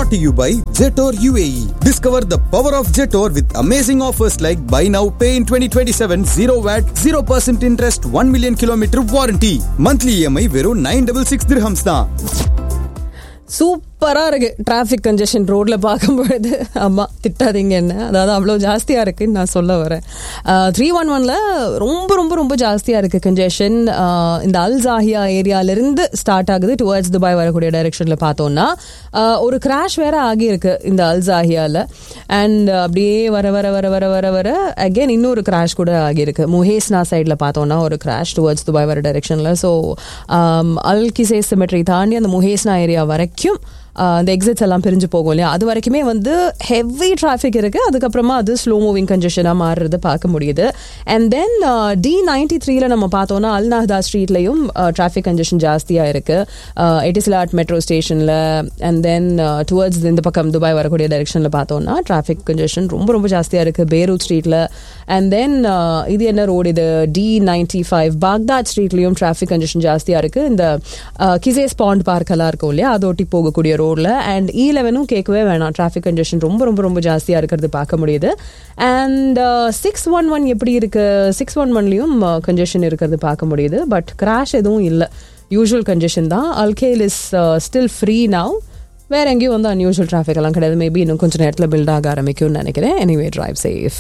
brought to you by Jetor UAE. Discover the power of Jetor with amazing offers like buy now, pay in 2027, 0 VAT, 0% interest, 1 million kilometer warranty. Monthly EMI வெறும் 966 dirhams தான். சூப்பரா இருக்கு traffic congestion ரோட்ல பார்க்கும்பொழுது ஆமா திட்டாதீங்க என்ன அதாவது அவ்வளோ ஜாஸ்தியா இருக்குன்னு நான் சொல்ல வரேன் த்ரீ ஒன் ஒன்ல ரொம்ப ரொம்ப ரொம்ப ஜாஸ்தியா இருக்கு கன்ஜெஷன் இந்த அல் ஜாஹியா ஏரியால இருந்து ஸ்டார்ட் ஆகுது டுவர்ட்ஸ் துபாய் வரக்கூடிய டைரக்ஷன்ல பார்த்தோம்னா ஆஹ், ஒரு கிராஷ் வேற ஆகியிருக்கு இந்த அல் ஜாஹியால அண்ட் அப்படியே வர வர வர வர வர வர அகைன் இன்னொரு கிராஷ் கூட ஆகியிருக்கு முஹேஸ்னா சைடில் பார்த்தோம்னா ஒரு கிராஷ் டுவர்ட்ஸ் துபாய் வர டைரக்ஷனில் ஸோ அல் கிசே சிமெட்ரி தாண்டி அந்த முஹேஸ்னா ஏரியா வரைக்கும் ஆஹ், அந்த எக்ஸிட்ஸ் எல்லாம் பிரிஞ்சு போகும் இல்லையா அது வரைக்குமே வந்து ஹெவி டிராஃபிக் இருக்கு அதுக்கப்புறமா அது ஸ்லோ மூவிங் கன்ஜெஷனாக மாறுறது பார்க்க முடியுது அண்ட் தென் டி நைன்டி த்ரீல நம்ம பார்த்தோம்னா அல் நஹ்தா ஸ்ட்ரீட்லையும் டிராஃபிக் கன்ஜெஷன் ஜாஸ்தியாக இருக்கு எட்டிஸ்லாட் மெட்ரோ ஸ்டேஷனில் அண்ட் தென் டுவர்ட்ஸ் இந்த பக்கம் துபாய் வரக்கூடிய டைரக்ஷனில் பார்த்தோம்னா டிராஃபிக் கன்ஜெஷன் ரொம்ப ரொம்ப ஜாஸ்தியாக இருக்கு பேரூட் ஸ்ட்ரீட்டில் அண்ட் தென் இது என்ன ரோடு இது டி நைன்டி ஃபைவ் பாக்தாத் ஸ்ட்ரீட்லையும் டிராஃபிக் கன்ஜெஷன் ஜாஸ்தியாக இருக்கு இந்த கிசேஸ் பாண்ட் பார்க் எல்லாம் இருக்கும் இல்லையா அதை ஒட்டி போகக்கூடிய ரோட்ல அண்ட் இ லெவனும் கேட்கவே வேணாம் டிராஃபிக் கன்ஜெஷன் ரொம்ப ரொம்ப ரொம்ப ஜாஸ்தியாக இருக்கிறது பார்க்க முடியுது அண்ட் சிக்ஸ் ஒன் ஒன் எப்படி இருக்கு சிக்ஸ் ஒன் ஒன்லையும் கன்ஜெஷன் இருக்கிறது பார்க்க முடியுது பட் கிராஷ் எதுவும் இல்லை யூஷுவல் கன்ஜெஷன் தான் Al Khail is still free now வேற எங்கேயும் வந்து அன்யூஷுவல் டிராஃபிக் எல்லாம் கிடையாது மேபி இன்னும் கொஞ்சம் நேரத்தில் பில்ட் ஆக ஆரம்பிக்கும்னு நினைக்கிறேன் anyway drive safe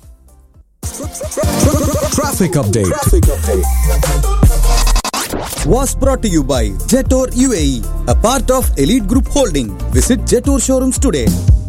Traffic update. Was brought to you by Jetor UAE, a part of Elite Group Holding. Visit Jetor showrooms today.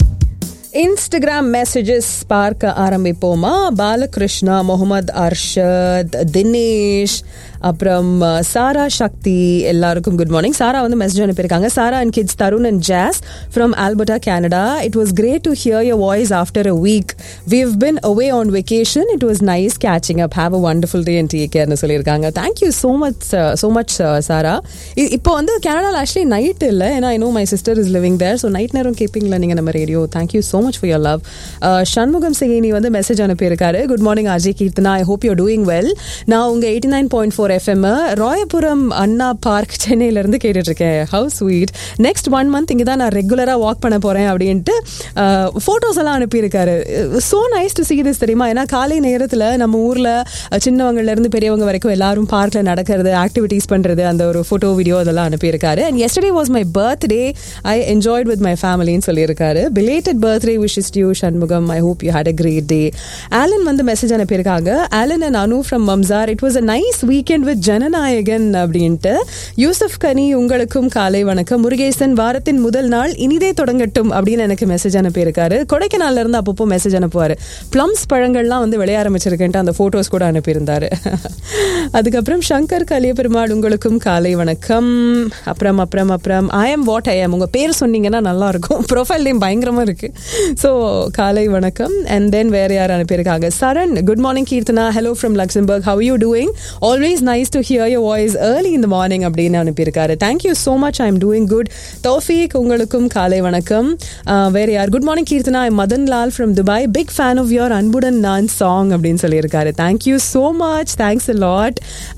Instagram messages பார்க்க ஆரம்பிப்போமா பாலகிருஷ்ணா முகமது அர்ஷத் தினேஷ் அப்புறம் அஹ், சாரா சக்தி எல்லாருக்கும் குட் மார்னிங் சாரா வந்து மெசேஜ் அனுப்பியிருக்காங்க Sarah and kids Tarun and Jas from Alberta Canada it was great to hear your voice after a week we've been away on vacation it was nice catching up have a wonderful day and take கேர்னு சொல்லியிருக்காங்க thank you so much so much Sarah இப்போ வந்து கனடாவில் actually night இல்லை ஏன்னா I know my sister is living there so night நேரம் கேட்பீங்களா நீங்கள் நம்ம radio thank you so much for your love Shanmugam சிகினி வந்து மெசேஜ் அனுப்பியிருக்காரு good morning Ajay Keerthana I hope you doing well நான் உங்க eighty nine point four FM Royapuram Anna park சென்னையிலேருந்து கேட்டுட்டு இருக்கேன் how sweet next one month இங்கே தான் நான் ரெகுலராக வாக் பண்ண போகிறேன் அப்படின்ட்டு ஃபோட்டோஸ் எல்லாம் அனுப்பியிருக்காரு so nice to see this தெரியுமா ஏன்னா காலை நேரத்தில் நம்ம ஊரில் சின்னவங்கலேருந்து பெரியவங்க வரைக்கும் எல்லாரும் பார்க்கில் நடக்கிறது ஆக்டிவிட்டீஸ் பண்ணுறது அந்த ஒரு ஃபோட்டோ வீடியோ அதெல்லாம் அனுப்பியிருக்காரு and yesterday was my birthday I enjoyed with my ஃபேமிலின்னு சொல்லியிருக்காரு belated birthday wishes you Shanmugam I hope you had a great day Alan வந்து மெசேஜ் அனுப்பியிருக்காங்க Alan and Anu from Mamzar it was a nice weekend with Jananayagan அப்படின்ட்டு யூசப் கனி உங்களுக்கும் காலை வணக்கம் முருகேசன் வாரத்தின் முதல் நாள் இனிதே தொடங்கட்டும் அப்படின்னு எனக்கு மெசேஜ் அனுப்பியிருக்காரு கொடைக்கானல்ல இருந்து அப்பப்போ மெசேஜ் அனுப்புவார் ப்ளம்ஸ் பழங்கள்லாம் வந்து விளைய ஆரம்பிச்சிருக்கேன்ட்டு அந்த ஃபோட்டோஸ் கூட அனுப்பியிருந்தாரு அதுக்கப்புறம் சங்கர் கலியபெருமாள் உங்களுக்கும் காலை வணக்கம் அப்புறம் அப்புறம் அப்புறம் I am what I am உங்க பேர் சொன்னீங்கன்னா நல்லா இருக்கும் ப்ரொஃபைல் நேம் பயங்கரமா இருக்கு ஸோ காலை வணக்கம் அண்ட் தென் வேற யார் அனுப்பியிருக்காங்க Saran good morning Keerthana hello from Luxembourg how you doing always nice to hear your voice early இந்த மார்னிங் அப்படின்னு அனுப்பியிருக்காரு thank you so much I am doing good Taufeeq உங்களுக்கும் காலை வணக்கம் Uh, வேற யார் good morning Keerthana I Madan Lal from Dubai big fan of your அன்புடன் நான் சாங் அப்படின்னு சொல்லியிருக்காரு thank you so much thanks a lot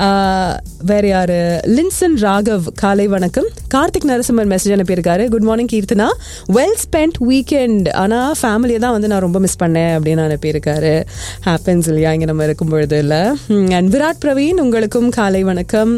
வேற யாரு லின்சன் ராகவ் காலை வணக்கம் கார்த்திக் நரசிம்மன் மெசேஜ் அனுப்பியிருக்காரு good morning Keerthana well spent weekend ஆனால் ஃபேமிலியை தான் வந்து நான் ரொம்ப மிஸ் பண்ணேன் அப்படின்னு அனுப்பியிருக்காரு ஹாப்பன்ஸ் இல்லையா இங்கே நம்ம இருக்கும் பொழுது இல்லை அண்ட் விராட் பிரவீன் உங்களுக்கும் காலை வணக்கம்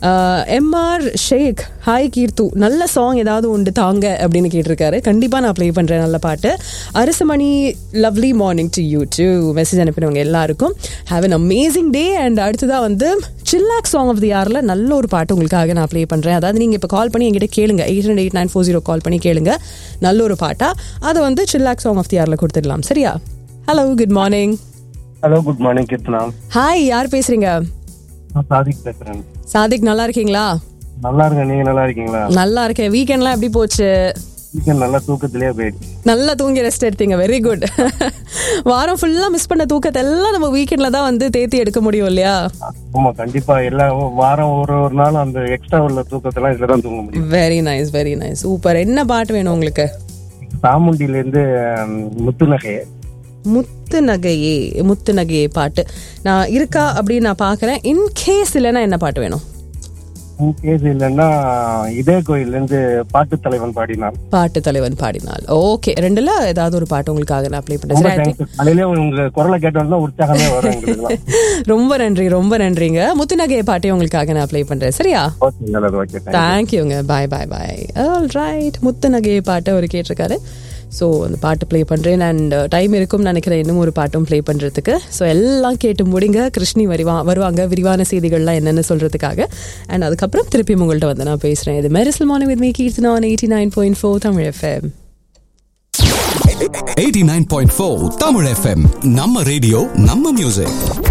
எம்ஆர் ஷேக் ஹாய் கீர்த்து நல்ல சாங் ஏதாவது உண்டு தாங்க அப்படின்னு கேட்டிருக்காரு கண்டிப்பாக நான் ப்ளே பண்ணுறேன் நல்ல பாட்டு Arasumani lovely morning to you to message அனுப்பினவங்க எல்லாருக்கும் have an amazing day and அடுத்ததாக வந்து சில்லாக் சாங் ஆஃப் தி யாரில் நல்ல ஒரு பாட்டு உங்களுக்காக நான் ப்ளே பண்ணுறேன் அதாவது நீங்கள் இப்போ கால் பண்ணி என்கிட்ட கேளுங்க eight hundred eight nine four zero call பண்ணி கேளுங்க நல்ல ஒரு பாட்டா அதை வந்து சில்லாக் சாங் ஆஃப் தி யாரில் கொடுத்துடலாம் சரியா hello good morning hello good morning Keerthana hi யார் பேசுறீங்க நான் சாதிக் பேசுறேன் சாதிக் நல்லா இருக்கீங்களா நல்லா இருக்கேன் நீங்க நல்லா இருக்கீங்களா நல்லா இருக்கேன் வீக்கெண்ட்லாம் எப்படி போச்சு வீக்கெண்ட் நல்லா தூக்கத்திலேயே போயிடுச்சு நல்லா தூங்கி ரெஸ்ட் எடுத்தீங்க வெரி குட் வாரம் ஃபுல்லா மிஸ் பண்ண தூக்கத்தை எல்லாம் நம்ம வீக்கெண்ட்ல தான் வந்து தேத்தி எடுக்க முடியும் இல்லையா ஆமா கண்டிப்பா எல்லா வாரம் ஒரு ஒரு நாள் அந்த எக்ஸ்ட்ரா உள்ள தூக்கத்தெல்லாம் இதுல தான் தூங்க முடியும் very nice very nice super என்ன பாட்டு வேணும் உங்களுக்கு சாமுண்டியில இருந்து முத்துநகை முத்து நகையே முத்து நகையே பாட்டு நான் இருக்கா அப்படின்னு நான் பாக்குறேன் இன்கேஸ் இல்லைன்னா என்ன பாட்டு வேணும் கேஸ் இல்லைன்னா இதே கோயில்ல இருந்து பாட்டு தலைவன் பாடினான் பாட்டு தலைவன் பாடினால் ஓகே ரெண்டுல ஏதாவது ஒரு பாட்டு உங்களுக்காக நான் ப்ளே ரொம்ப பண்றேன் தேங்க்ஸ் காலையிலே உங்க குரலை கேட்டோம்னா உற்சாகமே வரும் எங்களுக்கு ரொம்ப நன்றி ரொம்ப நன்றிங்க முத்துநகை பாட்டை உங்களுக்காக நான் ப்ளே பண்றேன் சரியா ஓகே நல்லது ஓகே தேங்க்யூங்க பாய் பாய் பாய் ஆல் ரைட் முத்துநகை பாட்டை அவர் கேட்டிருக்காரு ஸோ அந்த பாட்டு ப்ளே பண்ணுறேன் அண்ட் டைம் இருக்கும்னு நினைக்கிறேன் இன்னும் ஒரு பாட்டும் ப்ளே பண்ணுறதுக்கு ஸோ எல்லாம் கேட்டு முடிங்க கிருஷ்ணி வருவா வருவாங்க விரிவான செய்திகள்லாம் என்னென்ன சொல்கிறதுக்காக அண்ட் அதுக்கப்புறம் திருப்பி உங்கள்கிட்ட வந்து நான் பேசுகிறேன் இது Mersal morning with me Keerthana eighty nine point four Tamil FM 89.4 Tamil FM நம்ம ரேடியோ நம்ம மியூசிக்